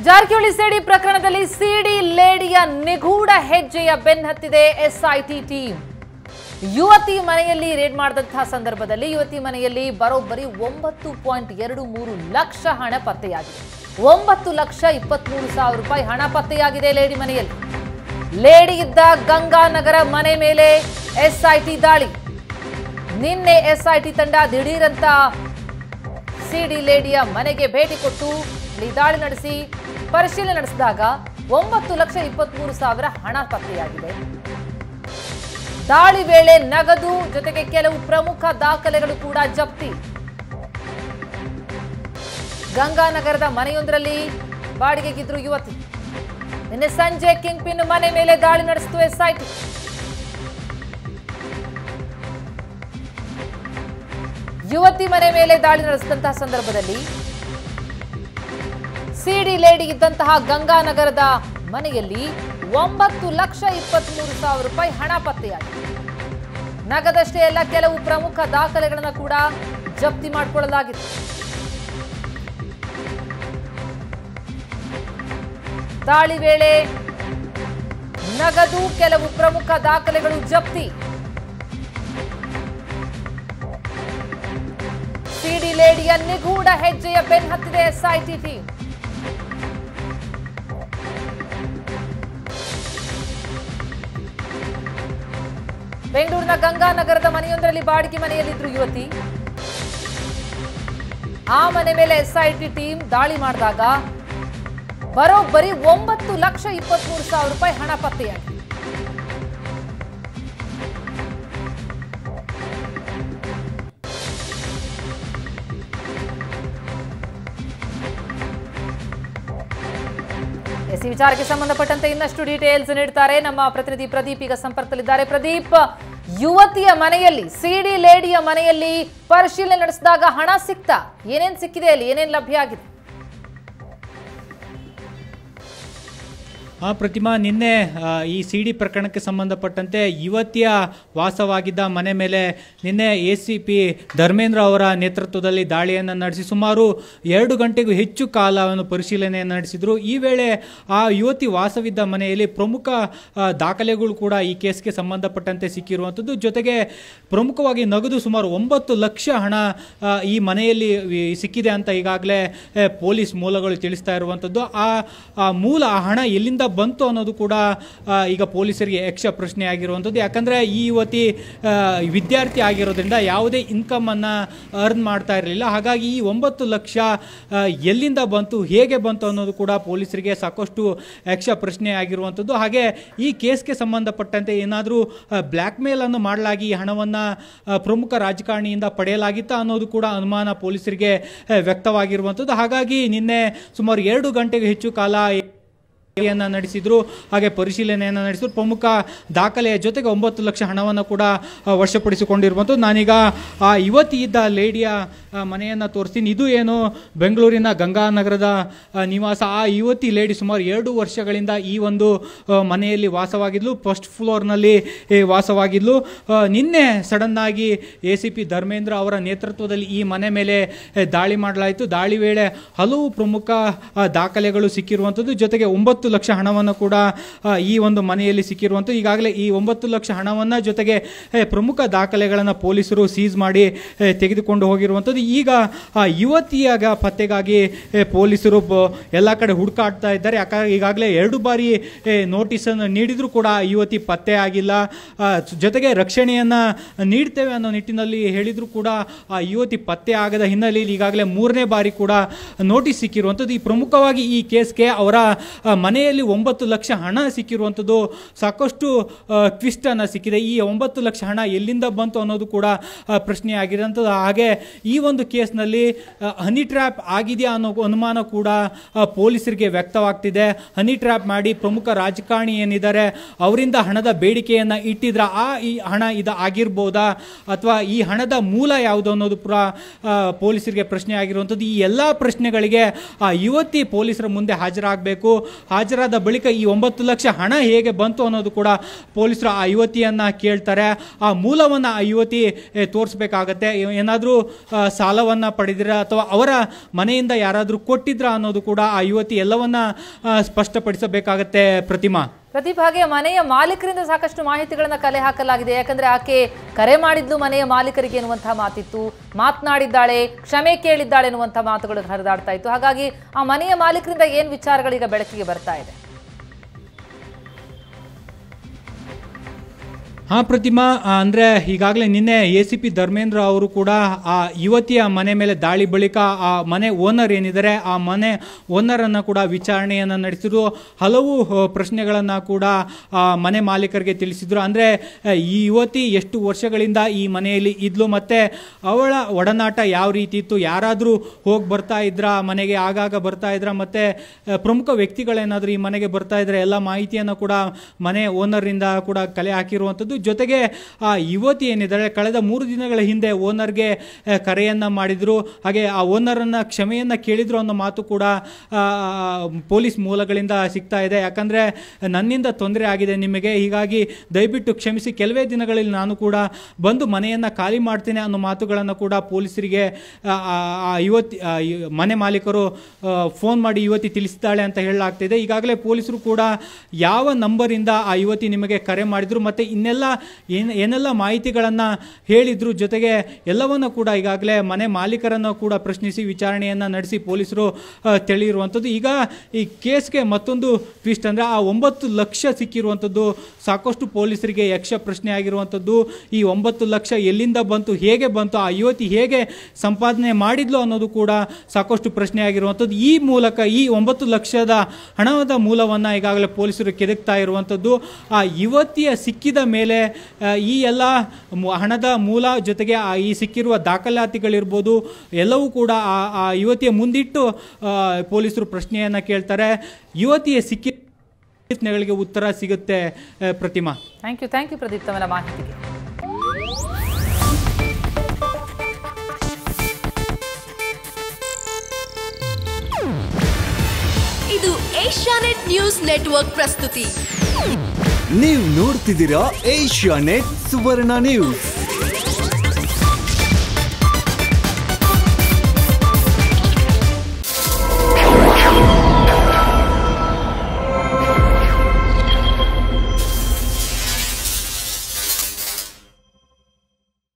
ಜಾರಕಿಹೊಳಿ ಸಿಡಿ ಪ್ರಕರಣದಲ್ಲಿ ಸಿಡಿ ಲೇಡಿಯ ನಿಗೂಢ ಹೆಜ್ಜೆಯ ಬೆನ್ನಹತ್ತಿದೆ ಎಸ್ಐಟಿ ಟೀಮ್ ಯುವತಿ ಮನೆಯಲ್ಲಿ ರೇಡ್ ಮಾಡಿದಂತಹ ಸಂದರ್ಭದಲ್ಲಿ ಯುವತಿ ಮನೆಯಲ್ಲಿ ಬರೋಬ್ಬರಿ ಒಂಬತ್ತು ಪಾಯಿಂಟ್ ಎರಡು ಮೂರು ಲಕ್ಷ ಹಣ ಪತ್ತೆಯಾಗಿದೆ ಒಂಬತ್ತು ಲಕ್ಷ ಇಪ್ಪತ್ಮೂರು ಸಾವಿರ ರೂಪಾಯಿ ಹಣ ಪತ್ತೆಯಾಗಿದೆ ಲೇಡಿ ಮನೆಯಲ್ಲಿ ಲೇಡಿ ಇದ್ದ ಗಂಗಾನಗರ ಮನೆ ಮೇಲೆ ಎಸ್ಐಟಿ ದಾಳಿ ನಿನ್ನೆ ಎಸ್ಐಟಿ ತಂಡ ದಿಢೀರಂತ ಸಿಡಿ ಲೇಡಿಯ ಮನೆಗೆ ಭೇಟಿ ಕೊಟ್ಟು ಇಲ್ಲಿ ದಾಳಿ ನಡೆಸಿ ಪರಿಶೀಲನೆ ನಡೆಸಿದಾಗ ಒಂಬತ್ತು ಲಕ್ಷ ಇಪ್ಪತ್ಮೂರು ಸಾವಿರ ಹಣ ಪತ್ತೆಯಾಗಿದೆ ದಾಳಿ ವೇಳೆ ನಗದು ಜೊತೆಗೆ ಕೆಲವು ಪ್ರಮುಖ ದಾಖಲೆಗಳು ಕೂಡ ಜಪ್ತಿ ಗಂಗಾನಗರದ ಮನೆಯೊಂದರಲ್ಲಿ ಬಾಡಿಗೆಗಿದ್ರು ಯುವತಿ ನಿನ್ನೆ ಸಂಜೆ ಕಿಂಗ್ ಪಿನ್ ಮನೆ ಮೇಲೆ ದಾಳಿ ನಡೆಸಿತು ಎಸ್ಐಟಿ ಯುವತಿ ಮನೆ ಮೇಲೆ ದಾಳಿ ನಡೆಸಿದಂತಹ ಸಂದರ್ಭದಲ್ಲಿ ಸಿಡಿ ಲೇಡಿ ಇದ್ದಂತಹ ಗಂಗಾನಗರದ ಮನೆಯಲ್ಲಿ ಒಂಬತ್ತು ಲಕ್ಷ ಇಪ್ಪತ್ಮೂರು ಸಾವಿರ ರೂಪಾಯಿ ಹಣ ಪತ್ತೆಯಾಗಿದೆ ನಗದಷ್ಟೇ ಅಲ್ಲ ಕೆಲವು ಪ್ರಮುಖ ದಾಖಲೆಗಳನ್ನು ಕೂಡ ಜಪ್ತಿ ಮಾಡಿಕೊಳ್ಳಲಾಗಿದೆ ದಾಳಿ ವೇಳೆ ನಗದು ಕೆಲವು ಪ್ರಮುಖ ದಾಖಲೆಗಳು ಜಪ್ತಿ ಸಿಡಿ ಲೇಡಿಯ ನಿಗೂಢ ಹೆಜ್ಜೆಯ ಬೆನ್ನಹತ್ತಿದೆ ಎಸ್ಐಟಿ ಟೀಮ್ ಬೆಂಗಳೂರಿನ ಗಂಗಾನಗರದ ಮನೆಯೊಂದರಲ್ಲಿ ಬಾಡಿಗೆ ಮನೆಯಲ್ಲಿದ್ರು ಯುವತಿ ಆ ಮನೆ ಮೇಲೆ ಎಸ್ಐಟಿ ಟೀಮ್ ದಾಳಿ ಮಾಡಿದಾಗ ಬರೋಬ್ಬರಿ ಒಂಬತ್ತು ಲಕ್ಷ ಇಪ್ಪತ್ಮೂರು ಸಾವಿರ ರೂಪಾಯಿ ಹಣ ಪತ್ತೆಯಾಗಿದೆ ಎಸ್ ಈ ವಿಚಾರಕ್ಕೆ ಸಂಬಂಧಪಟ್ಟಂತೆ ಇನ್ನಷ್ಟು ಡೀಟೇಲ್ಸ್ ನೀಡ್ತಾರೆ ನಮ್ಮ ಪ್ರತಿನಿಧಿ ಪ್ರದೀಪ್ ಈಗ ಸಂಪರ್ಕದಲ್ಲಿದ್ದಾರೆ ಪ್ರದೀಪ್ ಯುವತಿಯ ಮನೆಯಲ್ಲಿ ಸಿಡಿ ಲೇಡಿಯ ಮನೆಯಲ್ಲಿ ಪರಿಶೀಲನೆ ನಡೆಸಿದಾಗ ಹಣ ಸಿಕ್ತಾ ಏನೇನ್ ಸಿಕ್ಕಿದೆ ಅಲ್ಲಿ ಏನೇನ್ ಲಭ್ಯ ಆಗಿದೆ ಆ ಪ್ರತಿಮಾ ನಿನ್ನೆ ಆ, ಈ ಸಿ ಡಿ ಪ್ರಕರಣಕ್ಕೆ ಸಂಬಂಧಪಟ್ಟಂತೆ ಯುವತಿಯ ವಾಸವಾಗಿದ್ದ ಮನೆ ಮೇಲೆ ನಿನ್ನೆ ಎ ಸಿ ಪಿ ಧರ್ಮೇಂದ್ರ ಅವರ ನೇತೃತ್ವದಲ್ಲಿ ದಾಳಿಯನ್ನು ನಡೆಸಿ ಸುಮಾರು ಎರಡು ಗಂಟೆಗೂ ಹೆಚ್ಚು ಕಾಲವನ್ನು ಪರಿಶೀಲನೆಯನ್ನು ನಡೆಸಿದರು ಈ ವೇಳೆ ಆ ಯುವತಿ ವಾಸವಿದ್ದ ಮನೆಯಲ್ಲಿ ಪ್ರಮುಖ ಆ, ದಾಖಲೆಗಳು ಕೂಡ ಈ ಕೇಸ್ಗೆ ಸಂಬಂಧಪಟ್ಟಂತೆ ಸಿಕ್ಕಿರುವಂಥದ್ದು ಜೊತೆಗೆ ಪ್ರಮುಖವಾಗಿ ನಗದು ಸುಮಾರು ಒಂಬತ್ತು ಲಕ್ಷ ಹಣ ಆ, ಈ ಮನೆಯಲ್ಲಿ ವಿ- ಸಿಕ್ಕಿದೆ ಅಂತ ಈಗಾಗಲೇ ಆ, ಪೊಲೀಸ್ ಮೂಲಗಳು ತಿಳಿಸ್ತಾ ಇರುವಂಥದ್ದು ಆ ಆ ಮೂಲ ಆ ಹಣ ಎಲ್ಲಿಂದ ಬಂತು ಅನ್ನೋದು ಕೂಡ ಆ, ಈಗ ಪೊಲೀಸರಿಗೆ ಯಕ್ಷ ಪ್ರಶ್ನೆ ಆಗಿರುವಂಥದ್ದು ಯಾಕಂದರೆ ಈ ಯುವತಿ ಆ, ವಿದ್ಯಾರ್ಥಿ ಆಗಿರೋದ್ರಿಂದ ಯಾವುದೇ ಇನ್ಕಮನ್ನು ಅರ್ನ್ ಮಾಡ್ತಾ ಇರಲಿಲ್ಲ ಹಾಗಾಗಿ ಈ ಒಂಬತ್ತು ಲಕ್ಷ ಆ, ಎಲ್ಲಿಂದ ಬಂತು ಹೇಗೆ ಬಂತು ಅನ್ನೋದು ಕೂಡ ಪೊಲೀಸರಿಗೆ ಸಾಕಷ್ಟು ಯಕ್ಷ ಪ್ರಶ್ನೆ ಆಗಿರುವಂಥದ್ದು ಹಾಗೆ ಈ ಕೇಸ್ಗೆ ಸಂಬಂಧಪಟ್ಟಂತೆ ಏನಾದರೂ ಬ್ಲ್ಯಾಕ್ ಮೇಲ್ ಅನ್ನು ಮಾಡಲಾಗಿ ಈ ಹಣವನ್ನು ಪ್ರಮುಖ ರಾಜಕಾರಣಿಯಿಂದ ಪಡೆಯಲಾಗಿತ್ತಾ ಅನ್ನೋದು ಕೂಡ ಅನುಮಾನ ಪೊಲೀಸರಿಗೆ ಆ, ವ್ಯಕ್ತವಾಗಿರುವಂಥದ್ದು ಹಾಗಾಗಿ ನಿನ್ನೆ ಸುಮಾರು ಎರಡು ಗಂಟೆಗೆ ಹೆಚ್ಚು ಕಾಲ ಯನ್ನು ನಡೆಸಿದ್ರು ಹಾಗೆ ಪರಿಶೀಲನೆಯನ್ನು ನಡೆಸಿದ್ರು ಪ್ರಮುಖ ದಾಖಲೆಯ ಜೊತೆಗೆ ಒಂಬತ್ತು ಲಕ್ಷ ಹಣವನ್ನು ಕೂಡ ಆ, ವಶಪಡಿಸಿಕೊಂಡಿರುವಂಥದ್ದು ನಾನೀಗ ಆ ಯುವತಿ ಇದ್ದ ಲೇಡಿಯ ಮನೆಯನ್ನು ತೋರಿಸ್ತೀನಿ ಇದು ಏನು ಬೆಂಗಳೂರಿನ ಗಂಗಾನಗರದ ಆ, ನಿವಾಸ ಆ ಯುವತಿ ಲೇಡಿ ಸುಮಾರು ಎರಡು ವರ್ಷಗಳಿಂದ ಈ ಒಂದು ಆ, ಮನೆಯಲ್ಲಿ ವಾಸವಾಗಿದ್ಲು ಫಸ್ಟ್ ಫ್ಲೋರ್ನಲ್ಲಿ ಏ, ವಾಸವಾಗಿದ್ಲು ಆ, ನಿನ್ನೆ ಸಡನ್ನಾಗಿ ಎ ಸಿ ಪಿ ಧರ್ಮೇಂದ್ರ ಅವರ ನೇತೃತ್ವದಲ್ಲಿ ಈ ಮನೆ ಮೇಲೆ ಏ, ದಾಳಿ ಮಾಡಲಾಯಿತು ದಾಳಿ ವೇಳೆ ಹಲವು ಪ್ರಮುಖ ಆ, ದಾಖಲೆಗಳು ಸಿಕ್ಕಿರುವಂಥದ್ದು ಜೊತೆಗೆ ಒಂಬತ್ತು ಲಕ್ಷ ಹಣವನ್ನು ಕೂಡ ಆ, ಈ ಒಂದು ಮನೆಯಲ್ಲಿ ಸಿಕ್ಕಿರುವಂಥದ್ದು ಈಗಾಗಲೇ ಈ ಒಂಬತ್ತು ಲಕ್ಷ ಹಣವನ್ನು ಜೊತೆಗೆ ಏ, ಪ್ರಮುಖ ದಾಖಲೆಗಳನ್ನು ಪೊಲೀಸರು ಸೀಸ್ ಮಾಡಿ ಏ, ತೆಗೆದುಕೊಂಡು ಹೋಗಿರುವಂಥದ್ದು ಈಗ ಆ ಯುವತಿಯಾಗ ಪತ್ತೆಗಾಗಿ ಏ, ಪೊಲೀಸರು ಬ- ಎಲ್ಲ ಕಡೆ ಹುಡುಕಾಡ್ತಾ ಇದ್ದಾರೆ ಯಾಕಂದ್ರೆ ಈಗಾಗಲೇ ಎರಡು ಬಾರಿ ನೋಟಿಸನ್ನು ನೀಡಿದರೂ ಕೂಡ ಆ ಯುವತಿ ಪತ್ತೆ ಆಗಿಲ್ಲ ಆ, ಜೊತೆಗೆ ರಕ್ಷಣೆಯನ್ನು ನೀಡ್ತೇವೆ ಅನ್ನೋ ನಿಟ್ಟಿನಲ್ಲಿ ಹೇಳಿದರೂ ಕೂಡ ಆ ಯುವತಿ ಪತ್ತೆ ಆಗದ ಹಿನ್ನೆಲೆಯಲ್ಲಿ ಈಗಾಗಲೇ ಮೂರನೇ ಬಾರಿ ಕೂಡ ನೋಟಿಸ್ ಸಿಕ್ಕಿರುವಂಥದ್ದು ಈ ಪ್ರಮುಖವಾಗಿ ಈ ಕೇಸ್ಗೆ ಅವರ ಆ, ಮನೆಯಲ್ಲಿ ಒಂಬತ್ತು ಲಕ್ಷ ಹಣ ಸಿಕ್ಕಿರುವಂಥದ್ದು ಸಾಕಷ್ಟು ಟ್ವಿಸ್ಟ್ ಅನ್ನು ಸಿಕ್ಕಿದೆ ಈ ಒಂಬತ್ತು ಲಕ್ಷ ಹಣ ಎಲ್ಲಿಂದ ಬಂತು ಅನ್ನೋದು ಕೂಡ ಆ, ಪ್ರಶ್ನೆ ಆಗಿರೋಂಥದ್ದು ಹಾಗೆ ಈ ಒಂದು ಕೇಸ್ನಲ್ಲಿ ಹನಿ ಟ್ರ್ಯಾಪ್ ಆಗಿದೆಯಾ ಅನ್ನೋ ಅನುಮಾನ ಕೂಡ ಆ, ಪೊಲೀಸರಿಗೆ ವ್ಯಕ್ತವಾಗ್ತಿದೆ ಹನಿ ಟ್ರ್ಯಾಪ್ ಮಾಡಿ ಪ್ರಮುಖ ರಾಜಕಾರಣಿ ಏನಿದ್ದಾರೆ ಅವರಿಂದ ಹಣದ ಬೇಡಿಕೆಯನ್ನು ಇಟ್ಟಿದ್ರ ಆ ಈ ಹಣ ಇದು ಆಗಿರ್ಬೋದಾ ಅಥವಾ ಈ ಹಣದ ಮೂಲ ಯಾವುದು ಅನ್ನೋದು ಪುರ ಆ, ಪೊಲೀಸರಿಗೆ ಪ್ರಶ್ನೆ ಆಗಿರುವಂಥದ್ದು ಈ ಎಲ್ಲ ಪ್ರಶ್ನೆಗಳಿಗೆ ಆ ಯುವತಿ ಪೊಲೀಸರ ಮುಂದೆ ಹಾಜರಾಗಬೇಕು ಆ ಹಾಜರಾದ ಬಳಿಕ ಈ ಒಂಬತ್ತು ಲಕ್ಷ ಹಣ ಹೇಗೆ ಬಂತು ಅನ್ನೋದು ಕೂಡ ಪೊಲೀಸರು ಆ ಯುವತಿಯನ್ನ ಕೇಳ್ತಾರೆ ಆ ಮೂಲವನ್ನ ಆ ಯುವತಿ ಏ, ತೋರಿಸ್ಬೇಕಾಗತ್ತೆ ಏನಾದರೂ ಸಾಲವನ್ನ ಪಡೆದಿರ ಅಥವಾ ಅವರ ಮನೆಯಿಂದ ಯಾರಾದರೂ ಕೊಟ್ಟಿದ್ರ ಅನ್ನೋದು ಕೂಡ ಆ ಯುವತಿ ಎಲ್ಲವನ್ನ ಆ, ಸ್ಪಷ್ಟಪಡಿಸಬೇಕಾಗತ್ತೆ ಪ್ರತಿಮಾ ಪ್ರದೀಪ್ ಹಾಗೆ ಮನೆಯ ಮಾಲೀಕರಿಂದ ಸಾಕಷ್ಟು ಮಾಹಿತಿಗಳನ್ನ ಕಲೆ ಹಾಕಲಾಗಿದೆ ಯಾಕಂದ್ರೆ ಆಕೆ ಕರೆ ಮಾಡಿದ್ಲು ಮನೆಯ ಮಾಲೀಕರಿಗೆ ಎನ್ನುವಂತಹ ಮಾತಿತ್ತು ಮಾತನಾಡಿದ್ದಾಳೆ ಕ್ಷಮೆ ಕೇಳಿದ್ದಾಳೆ ಎನ್ನುವಂತಹ ಮಾತುಗಳು ಹರಿದಾಡ್ತಾ ಇತ್ತು ಹಾಗಾಗಿ ಆ ಮನೆಯ ಮಾಲೀಕರಿಂದ ಏನ್ ವಿಚಾರಗಳೀಗ ಬೆಳಕಿಗೆ ಬರ್ತಾ ಇದೆ ಹಾ ಪ್ರತಿಮಾ ಆ, ಅಂದ್ರೆ ಈಗಾಗಲೇ ನಿನ್ನೆ ಎ ಸಿ ಪಿ ಧರ್ಮೇಂದ್ರ ಅವರು ಕೂಡ ಆ ಯುವತಿಯ ಮನೆ ಮೇಲೆ ದಾಳಿ ಬಳಿಕ ಆ ಮನೆ ಓನರ್ ಏನಿದ್ದಾರೆ ಆ ಮನೆ ಓನರ್ ಅನ್ನ ಕೂಡ ವಿಚಾರಣೆಯನ್ನ ನಡೆಸಿದ್ರು ಹಲವು ಆ, ಪ್ರಶ್ನೆಗಳನ್ನ ಕೂಡ ಆ ಮನೆ ಮಾಲೀಕರಿಗೆ ತಿಳಿಸಿದ್ರು ಅಂದ್ರೆ ಆ, ಈ ಯುವತಿ ಎಷ್ಟು ವರ್ಷಗಳಿಂದ ಈ ಮನೆಯಲ್ಲಿ ಇದ್ಲು ಮತ್ತೆ ಅವಳ ಒಡನಾಟ ಯಾವ ರೀತಿ ಇತ್ತು ಯಾರಾದರೂ ಹೋಗಿ ಬರ್ತಾ ಇದ್ರ ಮನೆಗೆ ಆಗಾಗ ಬರ್ತಾ ಇದ್ರ ಮತ್ತೆ ಆ, ಪ್ರಮುಖ ವ್ಯಕ್ತಿಗಳೇನಾದರೂ ಈ ಮನೆಗೆ ಬರ್ತಾ ಇದ್ರೆ ಎಲ್ಲ ಮಾಹಿತಿಯನ್ನು ಕೂಡ ಮನೆ ಓನರ್ನಿಂದ ಕೂಡ ಕಲೆ ಹಾಕಿರುವಂಥದ್ದು ಜೊತೆಗೆ ಆ ಯುವತಿ ಏನಿದ್ದಾರೆ ಕಳೆದ ಮೂರು ದಿನಗಳ ಹಿಂದೆ ಓನರ್ಗೆ ಆ, ಕರೆಯನ್ನ ಮಾಡಿದ್ರು ಹಾಗೆ ಆ ಓನರನ್ನ ಕ್ಷಮೆಯನ್ನ ಕೇಳಿದ್ರು ಅನ್ನೋ ಮಾತು ಕೂಡ ಆ, ಪೊಲೀಸ್ ಮೂಲಗಳಿಂದ ಸಿಗ್ತಾ ಇದೆ ಯಾಕಂದ್ರೆ ನನ್ನಿಂದ ತೊಂದರೆ ಆಗಿದೆ ನಿಮಗೆ ಹೀಗಾಗಿ ದಯವಿಟ್ಟು ಕ್ಷಮಿಸಿ ಕೆಲವೇ ದಿನಗಳಲ್ಲಿ ನಾನು ಕೂಡ ಬಂದು ಮನೆಯನ್ನ ಖಾಲಿ ಮಾಡ್ತೇನೆ ಅನ್ನೋ ಮಾತುಗಳನ್ನು ಕೂಡ ಪೊಲೀಸರಿಗೆ ಆ, ಆ, ಆ ಯುವತಿ ಆ, ಯು- ಮನೆ ಮಾಲೀಕರು ಫೋನ್ ಮಾಡಿ ಯುವತಿ ತಿಳಿಸಿದ್ದಾಳೆ ಅಂತ ಹೇಳಲಾಗ್ತಿದೆ ಈಗಾಗಲೇ ಪೊಲೀಸರು ಕೂಡ ಯಾವ ನಂಬರಿಂದ ಆ ಯುವತಿ ನಿಮಗೆ ಕರೆ ಮಾಡಿದ್ರು ಮತ್ತೆ ಇನ್ನೆಲ್ಲ ಏನ್ ಏನೆಲ್ಲ ಮಾಹಿತಿಗಳನ್ನು ಹೇಳಿದ್ರು ಜೊತೆಗೆ ಎಲ್ಲವನ್ನ ಕೂಡ ಈಗಾಗಲೇ ಮನೆ ಮಾಲೀಕರನ್ನು ಕೂಡ ಪ್ರಶ್ನಿಸಿ ವಿಚಾರಣೆಯನ್ನ ನಡೆಸಿ ಪೊಲೀಸರು ಆ, ತಿಳಿಯಿರುವಂಥದ್ದು ಈಗ ಈ ಕೇಸ್ಗೆ ಮತ್ತೊಂದು ಟ್ವಿಸ್ಟ್ ಅಂದ್ರೆ ಆ ಒಂಬತ್ತು ಲಕ್ಷ ಸಿಕ್ಕಿರುವಂಥದ್ದು ಸಾಕಷ್ಟು ಪೊಲೀಸರಿಗೆ ಯಕ್ಷ ಪ್ರಶ್ನೆ ಆಗಿರುವಂಥದ್ದು ಈ ಒಂಬತ್ತು ಲಕ್ಷ ಎಲ್ಲಿಂದ ಬಂತು ಹೇಗೆ ಬಂತು ಆ ಯುವತಿ ಹೇಗೆ ಸಂಪಾದನೆ ಮಾಡಿದ್ಲು ಅನ್ನೋದು ಕೂಡ ಸಾಕಷ್ಟು ಪ್ರಶ್ನೆ ಆಗಿರುವಂಥದ್ದು ಈ ಮೂಲಕ ಈ ಒಂಬತ್ತು ಲಕ್ಷದ ಹಣದ ಮೂಲವನ್ನ ಈಗಾಗಲೇ ಪೊಲೀಸರು ಕೆದಕ್ತಾ ಇರುವಂಥದ್ದು ಆ ಯುವತಿಯ ಸಿಕ್ಕಿದ ಮೇಲೆ ಆ, ಈ ಎಲ್ಲ ಮು- ಹಣದ ಮೂಲ ಜೊತೆಗೆ ಆ ಈ ಸಿಕ್ಕಿರುವ ದಾಖಲಾತಿಗಳಿರ್ಬೋದು ಎಲ್ಲವೂ ಕೂಡ ಆ ಆ ಯುವತಿಯ ಮುಂದಿಟ್ಟು ಆ, ಪೊಲೀಸರು ಪ್ರಶ್ನೆಯನ್ನ ಕೇಳ್ತಾರೆ ಯುವತಿಯ ಸಿಕ್ಕಿ ಪ್ರಶ್ನೆಗಳಿಗೆ ಉತ್ತರ ಸಿಗುತ್ತೆ ಆ, Pratima thank you thank you Pradeep ತಮ್ಮ ಮಾಹಿತಿಗೆ ಇದು ಏಷ್ಯಾನೆಟ್ ನ್ಯೂಸ್ ನೆಟ್ವರ್ಕ್ ಪ್ರಸ್ತುತಿ ನೀವು ನೋಡ್ತಿದ್ದೀರಾ ಏಷ್ಯಾ ನೆಟ್ ಸುವರ್ಣ ನ್ಯೂಸ್